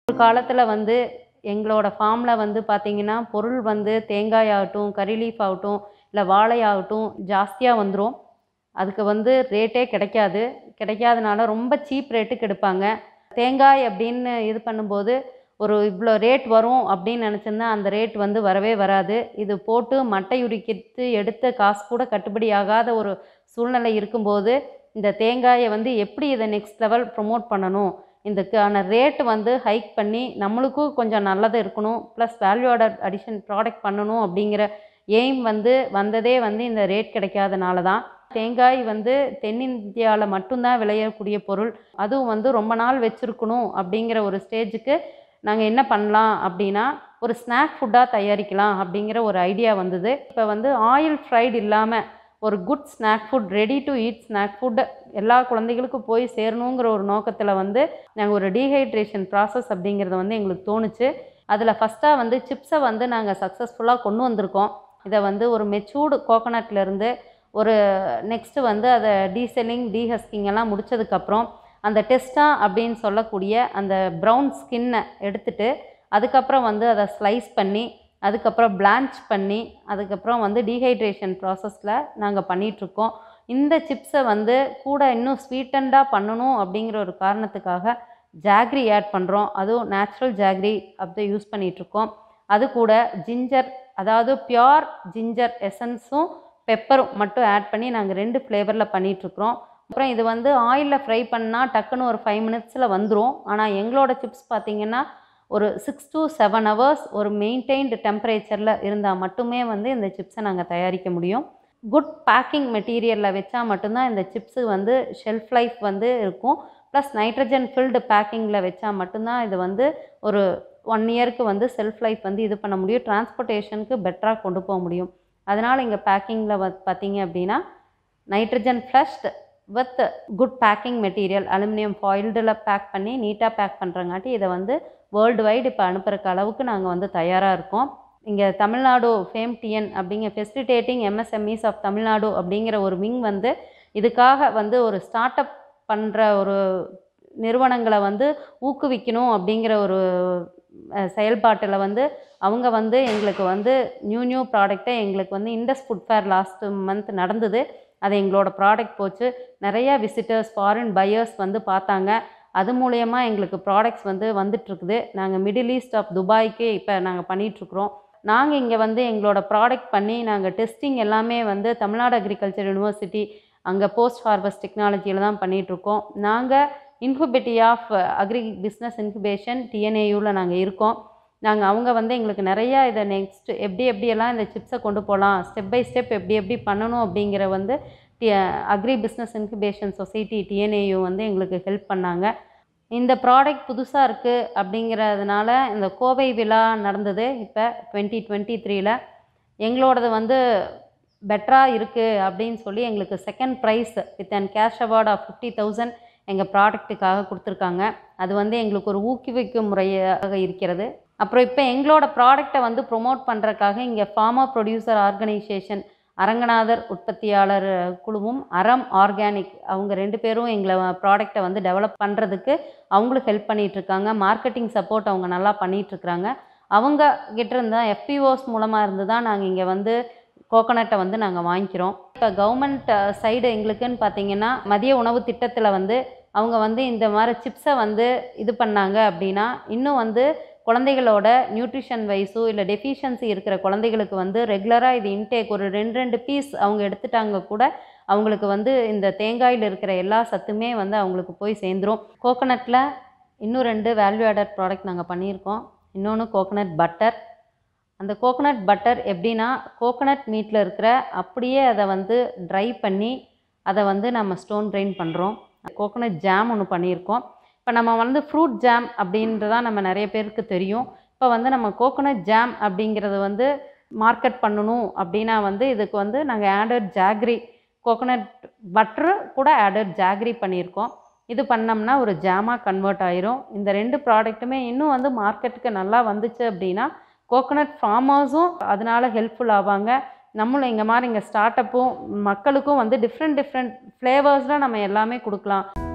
ஒரு காலத்தில் வந்து எங்களோட ஃபார்மில் வந்து பார்த்திங்கன்னா பொருள் வந்து தேங்காய் ஆகட்டும் கறி லீஃப் ஆகட்டும் இல்லை வாழை ஆகட்டும் ஜாஸ்தியாக வந்துடும் அதுக்கு வந்து ரேட்டே கிடைக்காது கிடைக்காதனால ரொம்ப சீப் ரேட்டுக்கு எடுப்பாங்க தேங்காய் அப்படின்னு இது பண்ணும்போது ஒரு இவ்வளோ ரேட் வரும் அப்படின்னு நினச்சிருந்தா அந்த ரேட் வந்து வரவே வராது இது போட்டு மட்டை உரிக்கிட்டு எடுத்த காசு கூட கட்டுப்படி ஆகாத ஒரு சூழ்நிலை இருக்கும்போது இந்த தேங்காயை வந்து எப்படி இதை நெக்ஸ்ட் லெவல் ப்ரொமோட் பண்ணணும் இதுக்கான ரேட் வந்து ஹைக் பண்ணி நம்மளுக்கும் கொஞ்சம் நல்லது இருக்கணும் plus value added addition product பண்ணணும் அப்படிங்கிற எய்ம் வந்து வந்ததே வந்து இந்த ரேட் கிடைக்காதனால தான் தேங்காய் வந்து தென்னிந்தியாவில் மட்டும்தான் விளையக்கூடிய பொருள் அதுவும் வந்து ரொம்ப நாள் வச்சுருக்கணும் அப்படிங்கிற ஒரு ஸ்டேஜுக்கு நாங்கள் என்ன பண்ணலாம் அப்படின்னா ஒரு ஸ்நாக் ஃபுட்டாக தயாரிக்கலாம் அப்படிங்கிற ஒரு ஐடியா வந்தது இப்போ வந்து ஆயில் ஃப்ரைடு இல்லாமல் ஒரு good snack food ready to eat snack food எல்லா குழந்தைகளுக்கும் போய் சேரணுங்கிற ஒரு நோக்கத்தில் வந்து நாங்கள் ஒரு டீஹைட்ரேஷன் ப்ராசஸ் அப்படிங்கிறது வந்து எங்களுக்கு தோணுச்சு அதில் ஃபஸ்ட்டாக வந்து சிப்ஸை வந்து நாங்கள் சக்ஸஸ்ஃபுல்லாக கொண்டு வந்திருக்கோம் இதை வந்து ஒரு மெச்சூர்டு கோகோனட்லேருந்து ஒரு நெக்ஸ்ட்டு வந்து அதை டீசெல்லிங் டீஹஸ்கிங் எல்லாம் முடிச்சதுக்கப்புறம் அந்த டெஸ்டா அப்படின்னு சொல்லக்கூடிய அந்த ப்ரௌன் ஸ்கின்னை எடுத்துட்டு அதுக்கப்புறம் வந்து அதை ஸ்லைஸ் பண்ணி அதுக்கப்புறம் பிளான்ச் பண்ணி அதுக்கப்புறம் வந்து டீஹைட்ரேஷன் ப்ராசஸில் நாங்கள் பண்ணிகிட்ருக்கோம் இந்த சிப்ஸை வந்து கூட இன்னும் ஸ்வீட்டண்டாக பண்ணணும் அப்படிங்கிற ஒரு காரணத்துக்காக ஜாக்ரி ஆட் பண்ணுறோம் அதுவும் நேச்சுரல் ஜாக்ரி அப்படி யூஸ் பண்ணிகிட்ருக்கோம் அது கூட ஜிஞ்சர் அதாவது பியோர் ஜிஞ்சர் எசன்ஸும் பெப்பரும் மட்டும் ஆட் பண்ணி நாங்கள் ரெண்டு ஃப்ளேவரில் பண்ணிகிட்ருக்குறோம் அப்புறம் இது வந்து ஆயிலில் ஃப்ரை பண்ணால் டக்குன்னு ஒரு ஃபைவ் மினிட்ஸில் வந்துடும் ஆனால் எங்களோட சிப்ஸ் பார்த்திங்கன்னா ஒரு சிக்ஸ் to செவன் ஹவர்ஸ் ஒரு மெயின்டைன்டு டெம்பரேச்சரில் இருந்தால் மட்டுமே வந்து இந்த சிப்ஸை நாங்கள் தயாரிக்க முடியும் குட் பேக்கிங் மெட்டீரியலில் வச்சா மட்டும்தான் இந்த சிப்ஸு வந்து ஷெல்ஃப் லைஃப் வந்து இருக்கும் ப்ளஸ் நைட்ரஜன் ஃபில்டு பேக்கிங்கில் வச்சா மட்டும்தான் இது வந்து ஒரு ஒன் இயருக்கு வந்து செல்ஃப் லைஃப் வந்து இது பண்ண முடியும் டிரான்ஸ்போர்ட்டேஷனுக்கு பெட்டராக கொண்டு போக முடியும் அதனால் இங்கே பேக்கிங்கில் வ பார்த்தீங்க அப்படின்னா nitrogen flushed with good packing material aluminium ஃபாயில்டில் பேக் பண்ணி நீட்டாக பேக் பண்ணுறங்காட்டி இதை வந்து வேர்ல்டு வைடு இப்போ அனுப்புறக்கு அளவுக்கு நாங்கள் வந்து தயாராக இருக்கோம் இங்கே தமிழ்நாடு ஃபேம் டிஎன் அப்படிங்கிற ஃபெசிலிட்டேட்டிங் எம்எஸ்எம்இஸ் ஆஃப் தமிழ்நாடு அப்படிங்கிற ஒரு விங் வந்து இதுக்காக வந்து ஒரு ஸ்டார்ட் அப் பண்ணுற ஒரு நிறுவனங்களை வந்து ஊக்குவிக்கணும் அப்படிங்கிற ஒரு செயல்பாட்டில் வந்து அவங்க வந்து எங்களுக்கு வந்து நியூ நியூ ப்ராடக்டை எங்களுக்கு வந்து Indus food fair last month நடந்தது அது எங்களோட ப்ராடக்ட் போச்சு நிறையா விசிட்டர்ஸ் ஃபாரின் பையர்ஸ் வந்து பார்த்தாங்க அது மூலயமா எங்களுக்கு ப்ராடக்ட்ஸ் வந்து வந்துட்டுருக்குது நாங்கள் மிடில் ஈஸ்ட் ஆஃப் துபாய்க்கு இப்போ நாங்கள் பண்ணிகிட்ருக்குறோம் நாங்கள் இங்கே வந்து எங்களோட ப்ராடக்ட் பண்ணி நாங்கள் டெஸ்டிங் எல்லாமே வந்து தமிழ்நாடு அக்ரிகல்ச்சர் யூனிவர்சிட்டி அங்கே போஸ்ட் ஹார்வெஸ்ட் டெக்னாலஜியில் தான் பண்ணிகிட்ருக்கோம் நாங்கள் incubatee of agri business incubation டிஎன்ஏயூவில் நாங்கள் இருக்கோம் நாங்கள் அவங்க வந்து எங்களுக்கு நிறையா இதை நெக்ஸ்ட் எப்படி எப்படியெல்லாம் இந்த சிப்ஸை கொண்டு போகலாம் ஸ்டெப் பை ஸ்டெப் எப்படி எப்படி பண்ணணும் அப்படிங்கிற வந்து the agri business incubation society TNAU வந்து எங்களுக்கு ஹெல்ப் பண்ணாங்க இந்த ப்ராடக்ட் புதுசாக இருக்குது அப்படிங்கிறதுனால இந்த கோவை விழா நடந்தது இப்போ டுவெண்ட்டி டுவெண்ட்டி த்ரீல எங்களோடது வந்து பெட்டராக இருக்குது அப்படின்னு சொல்லி எங்களுக்கு second prize with and cash award of fifty thousand எங்கள் ப்ராடக்ட்டுக்காக கொடுத்துருக்காங்க அது வந்து எங்களுக்கு ஒரு ஊக்குவிக்கும் முறையாக இருக்கிறது அப்புறம் இப்போ எங்களோட ப்ராடக்டை வந்து ப்ரொமோட் பண்ணுறதுக்காக இங்கே ஃபார்மர் ப்ரொடியூசர் ஆர்கனைசேஷன் அரங்கநாதர் உற்பத்தியாளர் குழுவும் அறம் ஆர்கானிக் அவங்க ரெண்டு பேரும் எங்களை ப்ராடக்டை வந்து டெவலப் பண்ணுறதுக்கு அவங்களும் ஹெல்ப் பண்ணிகிட்ருக்காங்க மார்க்கெட்டிங் சப்போர்ட் அவங்க நல்லா பண்ணிகிட்ருக்குறாங்க அவங்க கிட்ட இருந்தால் எஃபிஓஸ் மூலமாக இருந்து தான் நாங்கள் இங்கே வந்து கோகோனட்டை வந்து நாங்கள் வாங்கிக்கிறோம் இப்போ கவர்மெண்ட் சைடு எங்களுக்குன்னு பார்த்தீங்கன்னா மதிய உணவு திட்டத்தில் வந்து அவங்க வந்து இந்த மாதிரி சிப்ஸை வந்து இது பண்ணாங்க அப்படின்னா இன்னும் வந்து குழந்தைகளோட நியூட்ரிஷன் வைஸோ இல்லை டெஃபிஷியன்சி இருக்கிற குழந்தைகளுக்கு வந்து ரெகுலராக இது இன்டேக் ஒரு ரெண்டு ரெண்டு பீஸ் அவங்க எடுத்துட்டாங்க கூட அவங்களுக்கு வந்து இந்த தேங்காயில் இருக்கிற எல்லா சத்துமே வந்து அவங்களுக்கு போய் சேர்ந்துரும் கோகோனட்டில் இன்னும் ரெண்டு வேல்யூ ஆடட் ப்ராடக்ட் நாங்கள் பண்ணியிருக்கோம் இன்னொன்று கோகோனட் பட்டர் அந்த கோகோனட் பட்டர் எப்படின்னா கோகோனட் மீட்டில் இருக்கிற அப்படியே அதை வந்து ட்ரை பண்ணி அதை வந்து நம்ம ஸ்டோன் ட்ரைன் பண்ணுறோம் கோகோனட் ஜாம் ஒன்று பண்ணியிருக்கோம் இப்போ நம்ம வந்து ஃப்ரூட் ஜாம் அப்படின்றதான் நம்ம நிறைய பேருக்கு தெரியும் இப்போ வந்து நம்ம கோகோனட் ஜாம் அப்படிங்கிறது வந்து மார்க்கெட் பண்ணணும் அப்படின்னா வந்து இதுக்கு வந்து நாங்கள் ஆடட் ஜாக்ரி கோகோனட் பட்டரு கூட ஆடட் ஜாக்ரி பண்ணியிருக்கோம் இது பண்ணோம்னா ஒரு ஜாமாக கன்வெர்ட் ஆயிரும் இந்த ரெண்டு ப்ராடக்ட்டுமே இன்னும் வந்து மார்க்கெட்டுக்கு நல்லா வந்துச்சு அப்படின்னா கோகோனட் ஃபார்மர்ஸும் அதனால ஹெல்ப்ஃபுல் ஆவாங்க நம்மளும் இங்கே மாதிரி இங்கே ஸ்டார்ட் அப்பும் மக்களுக்கும் வந்து டிஃப்ரெண்ட் டிஃப்ரெண்ட் ஃப்ளேவர்ஸில் நம்ம எல்லாமே கொடுக்கலாம்